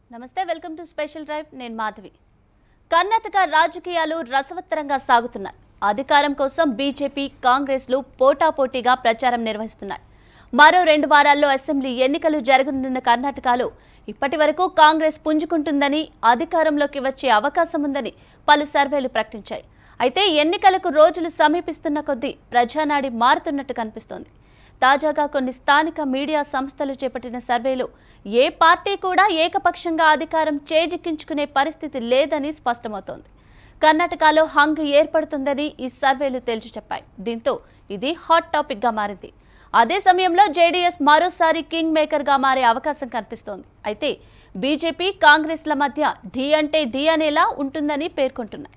నమస్తే welcome to special drive నేను మాధవి కర్ణాటక రాజకీయాలు రసవత్తరంగా సాగుతున్నాయి అధికారం కోసం బీజేపీ కాంగ్రెస్లు పోటాపోటీగా ప్రచారం నిర్వహిస్తున్నాయి మరో రెండు వారాల్లో అసెంబ్లీ ఎన్నికలు జరగనున్న కర్ణాటకలో ఇప్పటి వరకు కాంగ్రెస్ పుంజుకుంటుందని అధికారంలోకి వచ్చే అవకాశం ఉందని పలు సర్వేలు ప్రకటించాయి అయితే ఎన్నికలకు రోజులు సమీపిస్తున్న కొద్దీ ప్రజానాడి మారుతున్నట్టు కనిపిస్తోంది తాజాగా కొన్ని స్థానిక మీడియా సంస్థలు చేపట్టిన సర్వేలో ఏ పార్టీ కూడా ఏకపక్షంగా అధికారం చేజిక్కించుకునే పరిస్థితి లేదని స్పష్టమవుతోంది కర్ణాటకలో హంగ్ ఏర్పడుతుందని ఈ సర్వేలు తేల్చి చెప్పాయి దీంతో ఇది హాట్ టాపిక్ గా మారింది అదే సమయంలో జేడీఎస్ మరోసారి కింగ్ మేకర్ గా మారే అవకాశం కనిపిస్తోంది అయితే బీజేపీ కాంగ్రెస్ల మధ్య ఢీ అంటే ఢీ అనేలా ఉంటుందని పేర్కొంటున్నాయి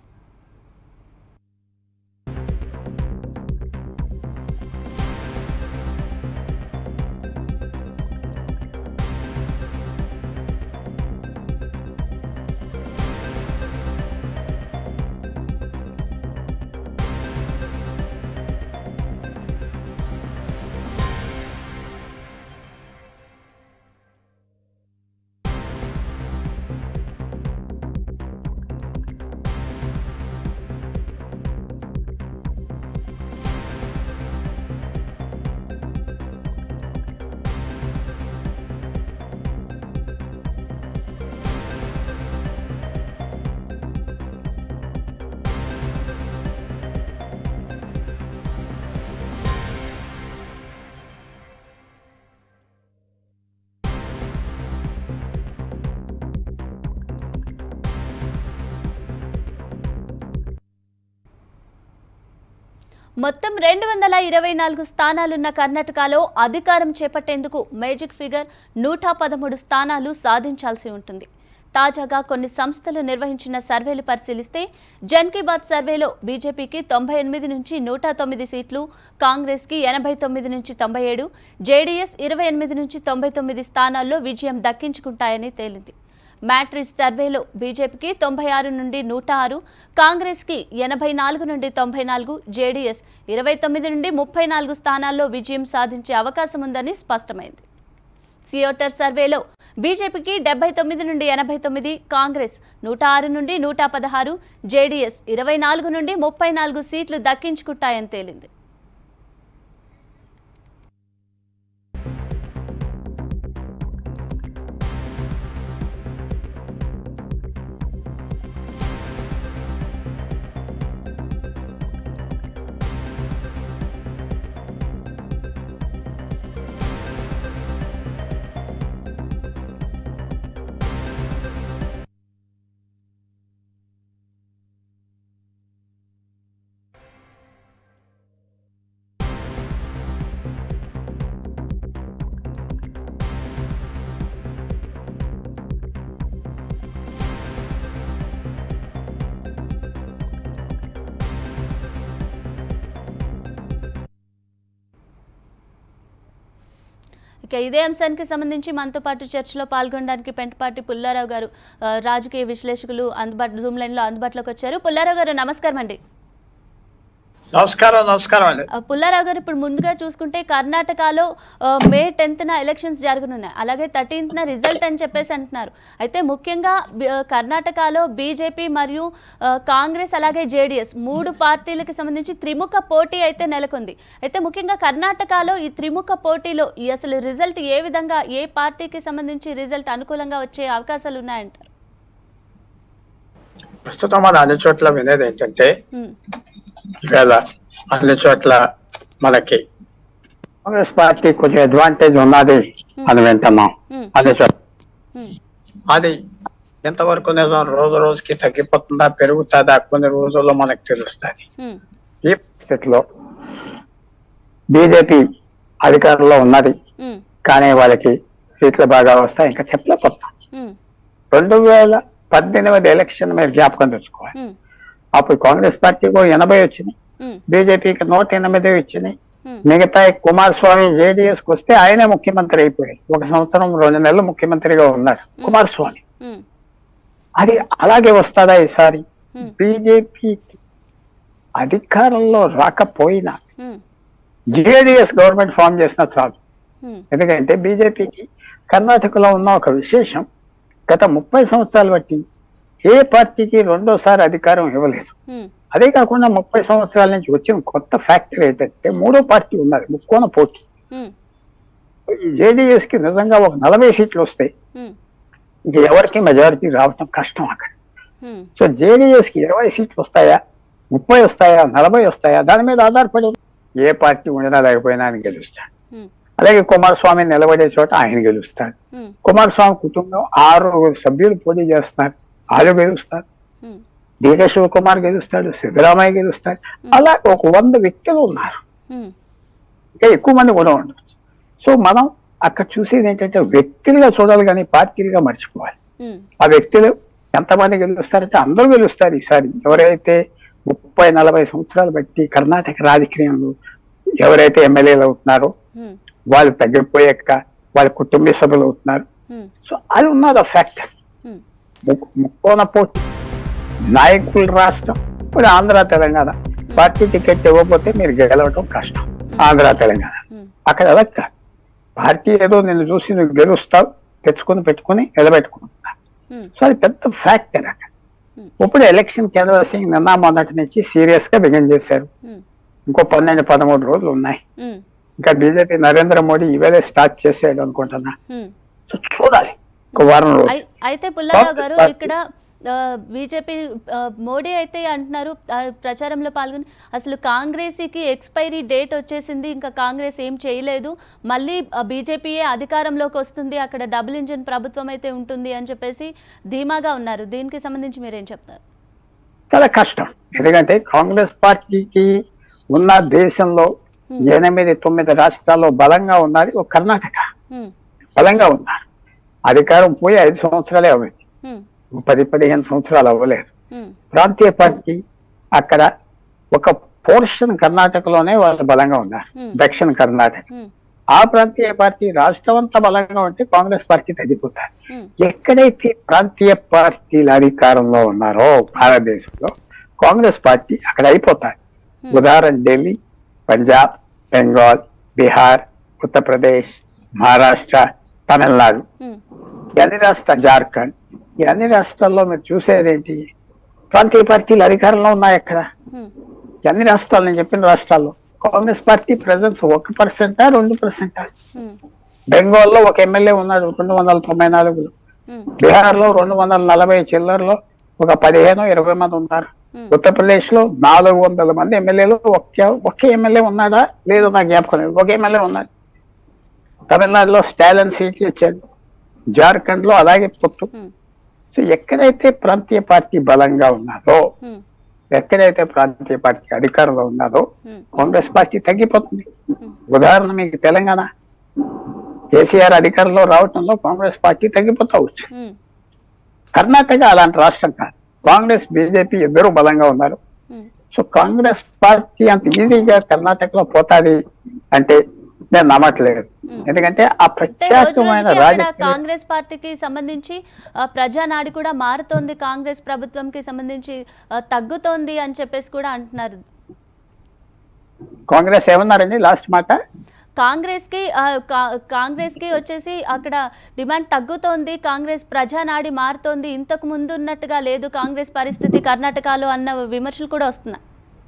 మొత్తం రెండు వందల ఇరవై నాలుగు స్థానాలున్న కర్ణాటకలో అధికారం చేపట్టేందుకు మేజిక్ ఫిగర్ నూట పదమూడు స్థానాలు సాధించాల్సి ఉంటుంది తాజాగా కొన్ని సంస్థలు నిర్వహించిన సర్వేలు పరిశీలిస్తే జన్ కీ బాత్ సర్వేలో బీజేపీకి తొంభై ఎనిమిది నుంచి నూట తొమ్మిది సీట్లు కాంగ్రెస్కి ఎనభై తొమ్మిది నుంచి తొంభై ఏడు జేడీఎస్ ఇరవై ఎనిమిది నుంచి తొంభై తొమ్మిది స్థానాల్లో విజయం దక్కించుకుంటాయని తేలింది మ్యాట్రిక్స్ సర్వేలో బీజేపీకి తొంభై ఆరు నుండి నూట ఆరు కాంగ్రెస్కి ఎనభై నాలుగు నుండి తొంభై నాలుగు జేడీఎస్ ఇరవై తొమ్మిది నుండి ముప్పై నాలుగు స్థానాల్లో విజయం సాధించే అవకాశం ఉందని స్పష్టమైంది సియోటర్ సర్వేలో బీజేపీకి డెబ్బై తొమ్మిది నుండి ఎనభై తొమ్మిది కాంగ్రెస్ నూట ఆరు నుండి నూట పదహారు జేడీఎస్ ఇరవై నాలుగు నుండి ముప్పై నాలుగు సీట్లు దక్కించుకుంటాయని తేలింది ఇక ఇదే అంశానికి సంబంధించి మనతో పాటు చర్చలో పాల్గొనడానికి పెంటపాటి పుల్లారావు గారు ఆ, రాజకీయ విశ్లేషకులు అందుబాటు జూమ్ లైన్ లో అందుబాటులోకి వచ్చారు పుల్లారావు గారు నమస్కారం అండి నమస్కారం నమస్కారం అండి ఆ, పుల్లారావు గారు ఇప్పుడు ముందుగా చూసుకుంటే కర్ణాటకలో ఆ, మే టెన్త్న ఎలక్షన్స్ జరగనున్నాయి అలాగే థర్టీన్త్న రిజల్ట్ అని చెప్పేసి అంటున్నారు అయితే ముఖ్యంగా బి- ఆ, కర్ణాటకలో బీజేపీ మరియు ఆ, కాంగ్రెస్ అలాగే జేడీఎస్ మూడు పార్టీలకు సంబంధించి త్రిముఖ పోటీ అయితే నెలకొంది అయితే ముఖ్యంగా కర్ణాటకలో ఈ త్రిముఖ పోటీలో ఈ అసలు రిజల్ట్ ఏ విధంగా ఏ పార్టీకి సంబంధించి రిజల్ట్ అనుకూలంగా వచ్చే అవకాశాలు ఉన్నాయంటారు ప్రస్తుతం మన అన్ని చోట్ల వినేది ఏంటంటే ఉమ్, ఇవాళ అన్ని చోట్ల మనకి కాంగ్రెస్ పార్టీ కొంచెం అడ్వాంటేజ్ ఉన్నది అని వింటున్నాం ఉమ్, అన్ని చోట్ల ఉమ్, అది ఎంతవరకు నిజం రోజు రోజుకి తగ్గిపోతుందా పెరుగుతుందా కొన్ని రోజుల్లో మనకు తెలుస్తుంది ఉమ్, ఈ పరిస్థితిలో బీజేపీ అధికారంలో ఉన్నది ఉమ్, కానీ వాళ్ళకి సీట్లు బాగా వస్తాయి ఇంకా చెప్పలేకపోతాం ఉమ్, రెండు వేల పద్దెనిమిది ఎలక్షన్ మీరు జ్ఞాపకం తెచ్చుకోవాలి ఉమ్, అప్పుడు కాంగ్రెస్ పార్టీకి ఎనభై వచ్చినాయి ఉమ్, బీజేపీకి నూట ఎనిమిది వచ్చినాయి ఉమ్, మిగతా కుమారస్వామి జేడీఎస్ కి వస్తే ఆయనే ముఖ్యమంత్రి అయిపోయాడు ఒక సంవత్సరం రెండు నెలలు ముఖ్యమంత్రిగా ఉన్నాడు కుమారస్వామి ఉమ్, అది అలాగే వస్తుందా ఈసారి ఉమ్, బీజేపీకి అధికారంలో రాకపోయినా ఉమ్, జేడీఎస్ గవర్నమెంట్ ఫామ్ చేసినా చాలు ఉమ్, ఎందుకంటే బీజేపీకి కర్ణాటకలో ఉన్న ఒక విశేషం గత ముప్పై సంవత్సరాలు బట్టి ఏ పార్టీకి రెండోసారి అధికారం ఇవ్వలేదు ఉమ్, అదే కాకుండా ముప్పై సంవత్సరాల నుంచి వచ్చిన కొత్త ఫ్యాక్టర్ ఏంటంటే మూడో పార్టీ ఉన్నది ముక్కోన పోటీ ఉమ్, ఈ జేడీఎస్ కి నిజంగా ఒక నలభై సీట్లు వస్తాయి ఉమ్, ఇంక ఎవరికి మెజారిటీ రావటం కష్టం అక్కడ ఉమ్, సో జేడీఎస్ కి ఇరవై సీట్లు వస్తాయా ముప్పై వస్తాయా నలభై వస్తాయా దాని మీద ఆధారపడి ఏ పార్టీ ఉండినా లేకపోయినా ఆయన గెలుస్తాడు ఉమ్, అలాగే కుమారస్వామి నిలబడే చోట ఆయన గెలుస్తాడు ఉమ్, కుమారస్వామి కుటుంబం ఆరు సభ్యులు పోటీ చేస్తారు వాళ్ళు గెలుస్తారు ఉమ్, డీకే శివకుమార్ గెలుస్తాడు సిద్ధరామయ్య గెలుస్తాడు అలా ఒక వంద వ్యక్తులు ఉన్నారు ఉమ్, ఇంకా ఎక్కువ మంది కూడా ఉండరు సో మనం అక్కడ చూసేది ఏంటంటే వ్యక్తులుగా చూడాలి కానీ పార్టీలుగా మర్చిపోవాలి ఉమ్, ఆ వ్యక్తులు ఎంతమంది గెలుస్తారంటే అందరూ గెలుస్తారు ఈసారి ఎవరైతే ముప్పై నలభై సంవత్సరాలు బట్టి కర్ణాటక రాజకీయంలో ఎవరైతే ఎమ్మెల్యేలు అవుతున్నారో ఉమ్, వాళ్ళు తగ్గిపోయాక వాళ్ళ కుటుంబ సభ్యులు అవుతున్నారు ఉమ్, సో అది ఉన్నది ఫ్యాక్టర్ ఉమ్, ముక్కోన పోటీ నాయకుల రాష్ట్రం ఇప్పుడు ఆంధ్ర తెలంగాణ పార్టీ టికెట్ ఇవ్వకపోతే మీరు గెలవటం కష్టం ఆంధ్ర తెలంగాణ ఉమ్, అక్కడ అలా కాదు పార్టీ ఏదో నిన్ను చూసి నువ్వు గెలుస్తావు తెచ్చుకొని పెట్టుకొని నిలబెట్టుకుంటున్నా ఉమ్, సో అది పెద్ద ఫ్యాక్టర్ అక్కడ Hmm. ఇప్పుడు ఎలక్షన్ క్యాన్వాసింగ్ నిన్న మొన్నటి నుంచి సీరియస్ గా బిగిన్ చేశారు ఉమ్, ఇంకో పన్నెండు పదమూడు రోజులు ఉన్నాయి ఉమ్, ఇంకా బీజేపీ నరేంద్ర మోడీ ఇవేళ స్టార్ట్ చేసాడు అనుకుంటున్నా ఉమ్. సో చూడాలి ఒక వారం రోజులు అయి- అయితే పుల్లారావు కాంగ్రెస్ గారు పార్టీ- ఇక్కడ బీజేపీ మోడీ అయితే అంటున్నారు ఆ, ప్రచారంలో పాల్గొని అసలు కాంగ్రెస్కి ఎక్స్పైరీ డేట్ వచ్చేసింది ఇంకా కాంగ్రెస్ ఏం చేయలేదు మళ్ళీ బీజేపీయే అధికారంలోకి వస్తుంది అక్కడ డబుల్ ఇంజిన్ ప్రభుత్వం అయితే ఉంటుంది అని చెప్పేసి ధీమాగా ఉన్నారు దీనికి సంబంధించి మీరేం చెప్తారు చాలా కష్టం ఎందుకంటే కాంగ్రెస్ పార్టీకి ఉన్న దేశంలో Hmm. ఎనిమిది తొమ్మిది రాష్ట్రాల్లో బలంగా ఉన్నది ఒక కర్ణాటక ఉమ్, బలంగా ఉన్నారు అధికారం పోయి ఐదు సంవత్సరాలే అవ్వలేదు ఉమ్, పది పదిహేను సంవత్సరాలు అవ్వలేదు ఉమ్, ప్రాంతీయ పార్టీ అక్కడ ఒక పోర్షన్ కర్ణాటకలోనే వాళ్ళు బలంగా ఉన్నారు Hmm. దక్షిణ కర్ణాటక ఉమ్, ఆ ప్రాంతీయ పార్టీ రాష్ట్రం అంతా బలంగా ఉంటే కాంగ్రెస్ పార్టీ తగ్గిపోతారు ఉమ్, ఎక్కడైతే ప్రాంతీయ పార్టీలు అధికారంలో ఉన్నారో భారతదేశంలో కాంగ్రెస్ పార్టీ అక్కడ అయిపోతాయి ఉదాహరణ ఢిల్లీ పంజాబ్ బెంగాల్ బీహార్ ఉత్తరప్రదేశ్ మహారాష్ట్ర తమిళనాడు ఉమ్, ఈ అన్ని రాష్ట్ర జార్ఖండ్ ఈ అన్ని రాష్ట్రాల్లో మీరు చూసేది ఏంటి ప్రాంతీయ పార్టీలు అధికారంలో ఉన్నాయి అక్కడ ఉమ్, ఈ అన్ని రాష్ట్రాలు నేను చెప్పిన రాష్ట్రాల్లో కాంగ్రెస్ పార్టీ ప్రెజెన్స్ ఒక పర్సెంటా రెండు పర్సెంటా ఉమ్, బెంగాల్లో ఒక ఎమ్మెల్యే ఉన్నాడు రెండు వందల తొంభై నాలుగులో ఉమ్, బీహార్ లో రెండు వందల నలభై చిల్లరలో ఒక పదిహేను ఇరవై మంది ఉన్నారు ఉమ్, ఉత్తరప్రదేశ్ లో నాలుగు వందల మంది ఎమ్మెల్యేలు ఒకే ఒకే ఎమ్మెల్యే ఉన్నాడా లేదో నాకు జ్ఞాపకం లేదు ఒక ఎమ్మెల్యే ఉన్నాడు తమిళనాడులో స్టాలిన్ సీట్లు ఇచ్చాడు జార్ఖండ్ లో అలాగే పొత్తు ఉమ్, సో ఎక్కడైతే ప్రాంతీయ పార్టీ బలంగా ఉన్నదో ఉమ్, ఎక్కడైతే ప్రాంతీయ పార్టీ అధికారంలో ఉన్నదో ఉమ్, కాంగ్రెస్ పార్టీ తగ్గిపోతుంది ఉమ్, ఉదాహరణ మీకు తెలంగాణ కేసీఆర్ అధికారంలో రావటంలో కాంగ్రెస్ పార్టీ తగ్గిపోతావచ్చు ఉమ్, కర్ణాటక అలాంటి రాష్ట్రం కాదు కాంగ్రెస్ బీజేపీ ఇద్దరు బలంగా ఉన్నారు ఉమ్. సో కాంగ్రెస్ పార్టీ అంత ఈజీగా కర్ణాటకలో పోతాది అంటే నేను నమ్మట్లేదు Hmm. ఎందుకంటే ఆ అంటే రోజు ప్రత్యేకమైన రోజుకి అక్కడ రాజకీయ కాంగ్రెస్ పార్టీకి సంబంధించి ఆ, ప్రజానాడి కూడా మారుతోంది కాంగ్రెస్ ప్రభుత్వంకి సంబంధించి ఆ, తగ్గుతోంది అని చెప్పేసి కూడా అంటున్నారు కాంగ్రెస్ ఏమన్నారండి లాస్ట్ మాట కాంగ్రెస్ కి ఆ, కా- కాంగ్రెస్ కి వచ్చేసి అక్కడ డిమాండ్ తగ్గుతోంది కాంగ్రెస్ ప్రజానాడి మారుతోంది ఇంతకు ముందు ఉన్నట్టుగా లేదు కాంగ్రెస్ పరిస్థితి కర్ణాటకలో అన్న విమర్శలు కూడా వస్తున్నాయి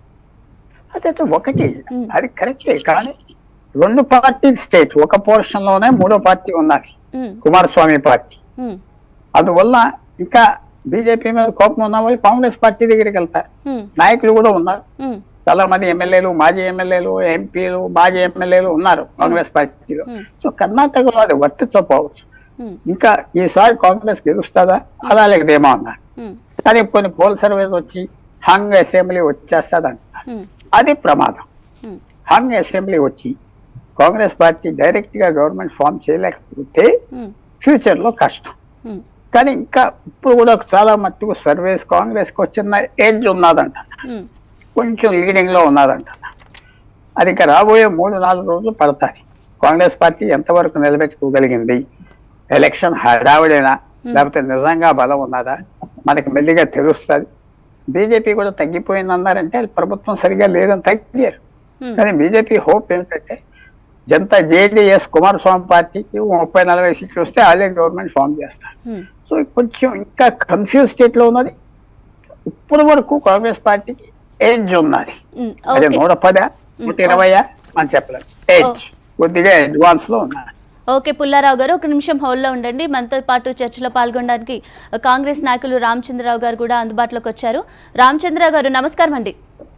అదైతే ఒకటి Hmm. అది కరెక్టే కానీ రెండు పార్టీ స్టేట్ ఒక పోర్షన్ లోనే మూడో పార్టీ ఉన్నది ఉమ్, కుమారస్వామి పార్టీ ఉమ్, అందువల్ల ఇంకా బీజేపీ మీద కోపం ఉన్న వాళ్ళు కాంగ్రెస్ పార్టీ దగ్గరికి వెళ్తారు ఉమ్, నాయకులు కూడా ఉన్నారు ఉమ్, చాలా మంది ఎమ్మెల్యేలు మాజీ ఎమ్మెల్యేలు ఎంపీలు మాజీ ఎమ్మెల్యేలు ఉన్నారు కాంగ్రెస్ పార్టీలో Hmm. సో కర్ణాటకలో అది వర్తించకపోవచ్చు ఉమ్, ఇంకా ఈసారి కాంగ్రెస్ గెలుస్తుందా అలా లేదేమో అన్నారు ఉమ్, కానీ కొన్ని పోల్ సర్వేస్ వచ్చి హంగ్ అసెంబ్లీ వచ్చేస్తుంది అంటున్నారు ఉమ్, అది ప్రమాదం ఉమ్, హంగ్ అసెంబ్లీ వచ్చి కాంగ్రెస్ పార్టీ డైరెక్ట్ గా గవర్నమెంట్ ఫామ్ చేయలేకపోతే ఉమ్, ఫ్యూచర్ లో కష్టం ఉమ్, కానీ ఇంకా ఇప్పుడు కూడా చాలా మట్టుకు సర్వేస్ కాంగ్రెస్ కు చిన్న ఏజ్ ఉన్నదంట ఉమ్, కొంచెం లీడింగ్ లో ఉన్నదంట అది ఇంకా రాబోయే మూడు నాలుగు రోజులు పడతాయి కాంగ్రెస్ పార్టీ ఎంతవరకు నిలబెట్టుకోగలిగింది ఎలక్షన్ హడావిడైనా లేకపోతే నిజంగా బలం ఉన్నదా మనకి మెల్లిగా తెలుస్తుంది బీజేపీ కూడా తగ్గిపోయింది అన్నారంటే అది ప్రభుత్వం సరిగా లేదని తగ్గారు ఉమ్, కానీ బీజేపీ హోప్ ఏంటంటే జనతా జేడీఎస్ కుమారస్వామి పార్టీకి ముప్పై నలభై సీట్లు వస్తే వాళ్ళే గవర్నమెంట్ ఫామ్ చేస్తారు హ్మ్. సో కొంచెం ఇంకా కన్ఫ్యూజ్ స్టేట్ లో ఉన్నది ఇప్పటి వరకు కాంగ్రెస్ పార్టీకి ఏజ్ ఉన్నది హ్మ్. అదే ఓకే నూట పదా నూట ఇరవయా అని చెప్పలేదు ఏజ్ కొద్దిగా అడ్వాన్స్ లో ఉన్నది ఓకే పుల్లారావు గారు ఒక నిమిషం హోల్డ్లో ఉండండి మనతో పాటు చర్చలో పాల్గొనడానికి కాంగ్రెస్ నాయకులు రామచంద్రరావు గారు కూడా అందుబాటులోకి వచ్చారు రామచంద్రరావు గారు నమస్కారం అండి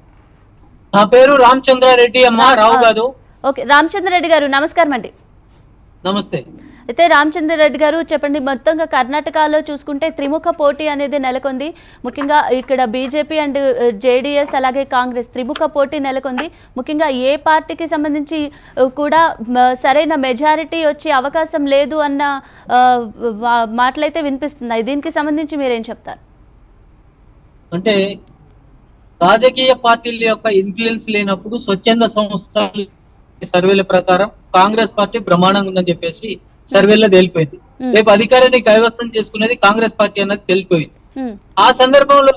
నా పేరు రామచంద్రారెడ్డి అమ్మ రావు కాదు ఓకే రామచంద్రరెడ్డి గారు నమస్కారం అండి నమస్తే అయితే రామచంద్రరెడ్డి గారు చెప్పండి మొత్తంగా కర్ణాటకలో చూసుకుంటే త్రిముఖ పోటీ అనేది నెలకొంది ముఖ్యంగా ఇక్కడ బీజేపీ అండ్ జేడీఎస్ అలాగే కాంగ్రెస్ త్రిముఖ పోటీ నెలకొంది ముఖ్యంగా ఏ పార్టీకి సంబంధించి ఆ, కూడా మ, సరైన మెజారిటీ వచ్చే అవకాశం లేదు అన్న ఆ, వా- మాటలైతే వినిపిస్తున్నాయి దీనికి సంబంధించి మీరేం చెప్తారు అంటే రాజకీయ పార్టీల యొక్క ఇన్ఫ్లుయెన్స్ లేనప్పుడు స్వచ్ఛంద సంస్థల సర్వేల ప్రకారం కాంగ్రెస్ పార్టీ బ్రహ్మాండంగా ఉందని చెప్పేసి సర్వేలో తేలిపోయింది Hmm. రేపు అధికారాన్ని కైవసం చేసుకునేది కాంగ్రెస్ పార్టీ అన్నది తెలిపోయింది హ్మ్, ఆ సందర్భంలో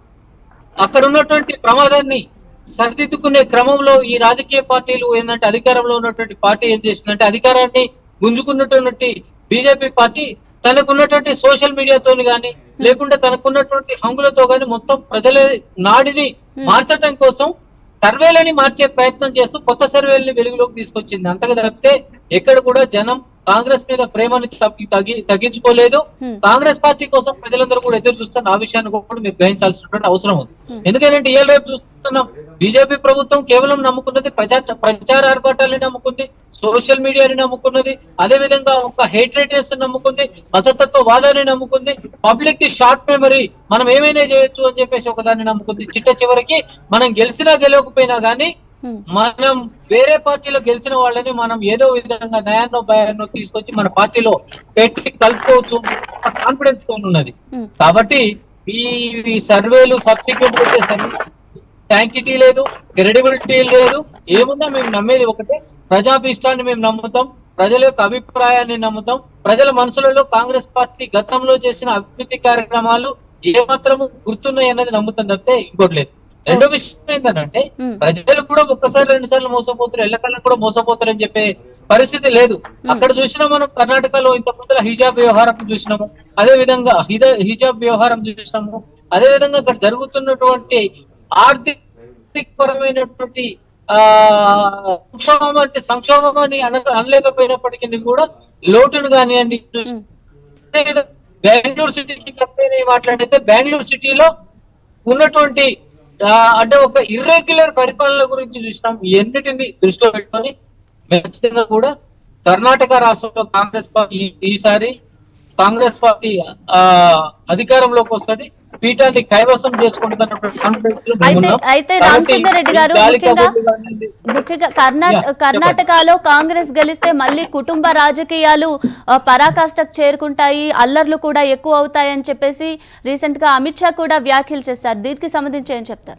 అక్కడ ఉన్నటువంటి ప్రమాదాన్ని సరిదిద్దుకునే క్రమంలో ఈ రాజకీయ పార్టీలు ఏంటంటే అధికారంలో ఉన్నటువంటి పార్టీ ఏం చేసిందంటే అధికారాన్ని గుంజుకున్నటువంటి బీజేపీ పార్టీ తనకున్నటువంటి సోషల్ మీడియాతోని గాని లేకుంటే తనకున్నటువంటి హంగులతో గాని మొత్తం ప్రజల నాడిని మార్చడం కోసం సర్వేలని మార్చే ప్రయత్నం చేస్తూ కొత్త సర్వేలని వెలుగులోకి తీసుకొచ్చింది అంతగా తప్పితే ఎక్కడ కూడా జనం కాంగ్రెస్ మీద ప్రేమను తగ్గి తగ్గి- తగ్గించుకోలేదు హ్మ్. కాంగ్రెస్ పార్టీ కోసం ప్రజలందరూ కూడా ఎదురు చూస్తున్న ఆ విషయాన్ని కూడా మీరు గ్రహించాల్సినటువంటి అవసరం ఉంది Hmm. ఎందుకంటే ఇవాళ రేపు చూస్తున్నాం బీజేపీ ప్రభుత్వం కేవలం నమ్ముకున్నది ప్రజా ప్రచార ఆర్భాటాలని నమ్ముకుంది సోషల్ మీడియాని నమ్ముకున్నది అదే విధంగా ఒక హేట్రేటెస్ నమ్ముకుంది మతతత్వ వాదాన్ని నమ్ముకుంది పబ్లిక్ కి షార్ట్ మెమరీ మనం ఏమైనా చేయొచ్చు అని చెప్పేసి ఒకదాన్ని నమ్ముకుంది చిట్ట చివరికి మనం గెలిచినా గెలవకపోయినా గానీ హ్మ్, మనం వేరే పార్టీలో గెలిచిన వాళ్ళని మనం ఏదో విధంగా నయాన్నో భయాన్నో తీసుకొచ్చి మన పార్టీలో పెట్టి కలుపుకోవచ్చు కాన్ఫిడెన్స్ తో ఉన్నది హ్మ్. కాబట్టి ఈ ఈ సర్వేలు సబ్సిక్వెంట్ వచ్చే సర్వే శాంక్టిటీ లేదు క్రెడిబిలిటీ లేదు ఏమున్నా మేము నమ్మేది ఒకటే ప్రజాభిష్టాన్ని మేము నమ్ముతాం ప్రజల యొక్క అభిప్రాయాన్ని నమ్ముతాం ప్రజల మనసులలో కాంగ్రెస్ పార్టీ గతంలో చేసిన అభివృద్ధి కార్యక్రమాలు ఏమాత్రము గుర్తున్నాయి అన్నది నమ్ముతాం తప్పితే ఇంకోటి లేదు రెండో విషయం ఏంటంటే Hmm. ప్రజలు కూడా ఒక్కసారి రెండు సార్లు మోసపోతారు ఎల్లకల్లా కూడా మోసపోతారు అని చెప్పే పరిస్థితి లేదు అక్కడ చూసినా మనం కర్ణాటకలో ఇంత ముందర హిజాబ్ వ్యవహారం చూసినాము అదే విధంగా హిద- హిజాబ్ వ్యవహారం చూసినాము అదే విధంగా అక్కడ జరుగుతున్నటువంటి ఆర్థిక పరమైనటువంటి ఆ సంక్షోభం అంటే సంక్షోభం అని అన అనలేకపోయినప్పటికీ కూడా లోటును కానివ్వండి హ్మ్. అదేవిధంగా బెంగళూరు సిటీకి కంపెనీ మాట్లాడితే బెంగళూరు సిటీలో ఉన్నటువంటి ఆ, అంటే ఒక ఇర్రెగ్యులర్ పరిపాలన గురించి చూసినాం ఎన్నిటిని దృష్టిలో పెట్టుకొని ఖచ్చితంగా కూడా కర్ణాటక రాష్ట్రంలో కాంగ్రెస్ పార్టీ ఈ- ఈసారి కాంగ్రెస్ పార్టీ ఆ అధికారంలోకి వస్తుంది పీఠాన్ని కైవసం చేసుకుంటున్నటువంటి కాన్ఫిడెన్స్ లో మేము అయితే ఉన్నాం. అయితే కాబట్టి రామచంద్ర రెడ్డి గారు ఈ గాలి ముఖ్యంగా కబుర్లు కానివ్వండి, ముఖ్యంగా కర్ణాటక Yeah, కర్ణాటకలో కాంగ్రెస్ గెలిస్తే మళ్ళీ కుటుంబ రాజకీయాలు ఆ, పరాకాష్ఠకు చేరుకుంటాయి అల్లర్లు కూడా ఎక్కువ అవుతాయని చెప్పేసి రీసెంట్ గా అమిత్ షా కూడా వ్యాఖ్యలు చేశారు దీనికి సంబంధించి ఏం చెప్తారు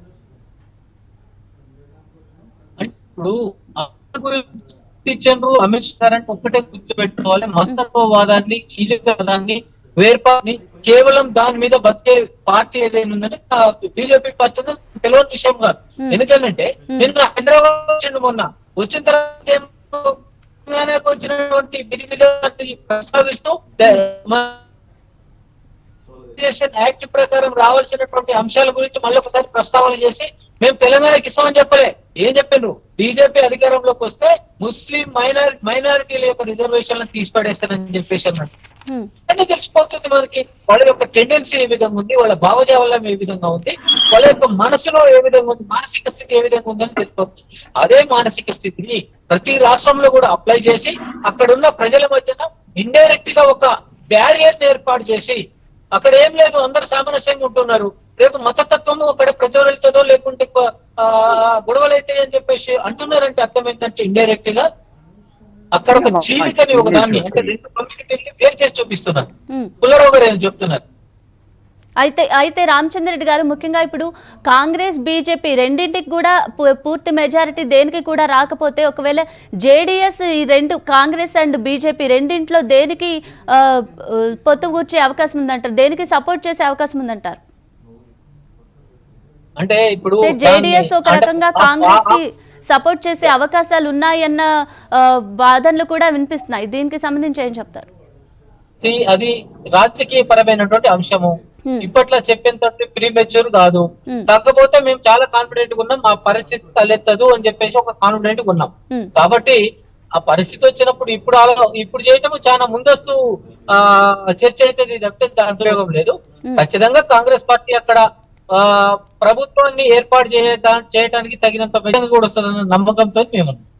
అంటే ఇప్పుడు అమిత్ గురించి ఇచ్చారు అమిత్ షా అంటే ఒక్కటే గుర్తు పెట్టుకోవాలి మతత్వవాదాన్ని చీలికవాదాన్ని వేర్పాన్ని కేవలం దాని మీద బతికే పార్టీ ఏదైనా ఉందంటే బీజేపీ పార్టీ ఉందో తెలియని విషయం కాదు Hmm. ఎందుకంటే Hmm. నిన్న హైదరాబాద్ వచ్చిండు మొన్న వచ్చిన తర్వాత ఏమో తెలంగాణకు వచ్చినటువంటి విధివిధాన్ని ప్రస్తావిస్తూ ద- మన ఆర్గనైజేషన్ యాక్ట్ ప్రకారం రావాల్సినటువంటి అంశాల గురించి మళ్ళీ ఒకసారి ప్రస్తావన చేసి మేము తెలంగాణకి ఇస్తామని చెప్పలే ఏం చెప్పిండ్రు బీజేపీ అధికారంలోకి వస్తే ముస్లిం మైనారి మైనారిటీల యొక్క రిజర్వేషన్లను తీసిపడేస్తానని చెప్పేసి అన్నట్టు హ్మ్. అంటే తెలిసిపోతుంది మనకి వాళ్ళ యొక్క టెండెన్సీ ఏ విధంగా ఉంది వాళ్ళ భావజాలం ఏ విధంగా ఉంది వాళ్ళ యొక్క మనసులో ఏ విధంగా ఉంది మానసిక స్థితి ఏ విధంగా ఉందని తెలిసిపోతుంది అదే మానసిక స్థితిని ప్రతి రాష్ట్రంలో కూడా అప్లై చేసి అక్కడ ఉన్న ప్రజల మధ్యన ఇండైరెక్ట్ గా ఒక బ్యారియర్ ఏర్పాటు చేసి అక్కడ ఏం లేదు అందరు సామరస్యంగా ఉంటున్నారు రేపు మతతత్వము అక్కడ ప్రజ్వలితుందో లేకుంటే కొ- ఆ, గొడవలు అయితే అని చెప్పేసి అంటున్నారంటే అర్థమైందంటే ఇండైరెక్ట్ గా అక్కడ ఒక చీలికని ఒక దాన్ని అంటే రెండు కమ్యూనిటీని వేరు చేసి చూపిస్తున్నారు హ్మ్. పుల్లరావు గారు ఏం చెప్తున్నారు అయితే అయితే రామచంద్రెడ్డి గారు ముఖ్యంగా ఇప్పుడు కాంగ్రెస్ బీజేపీ రెండింటికి కూడా పు- పూర్తి మెజారిటీ దేనికి కూడా రాకపోతే ఒకవేళ జేడీఎస్ ఈ రెండు కాంగ్రెస్ అండ్ బీజేపీ రెండింట్లో దేనికి ఆ, ఆ, పొత్తు కూర్చే అవకాశం ఉందంటారు దేనికి సపోర్ట్ చేసే అవకాశం ఉందంటారు అంటే ఇప్పుడు జేడీఎస్ దాన్ని- ఒక అంటే రకంగా ఆ- కాంగ్రెస్ కి ఆ- సపోర్ట్ చేసే అవకాశాలు ఉన్నాయన్న ఆ, వాదనలు కూడా వినిపిస్తున్నాయి దీనికి సంబంధించి ఏం చెప్తారు See, అది రాజకీయ పరమైనటువంటి అంశము Hmm. ఇప్పట్లో చెప్పేంత ప్రీమెచ్యూర్ కాదు Hmm. కాకపోతే మేము చాలా కాన్ఫిడెంట్ గా ఉన్నాం మా పరిస్థితి తలెత్తదు అని చెప్పేసి ఒక కాన్ఫిడెంట్ గా ఉన్నాం ఉమ్, కాబట్టి ఆ పరిస్థితి వచ్చినప్పుడు ఇప్పుడు ఆలో ఇప్పుడు చేయటం చాలా ముందస్తు ఆ చర్చ అయితే తప్పితే దాని ఉపయోగం లేదు Hmm. ఖచ్చితంగా కాంగ్రెస్ పార్టీ అక్కడ ఆ ప్రభుత్వాన్ని ఏర్పాటు చేయ చేయడానికి తగినంత మెజారిటీ కూడా వస్తుందన్న నమ్మకంతో మేము ఉన్నాం.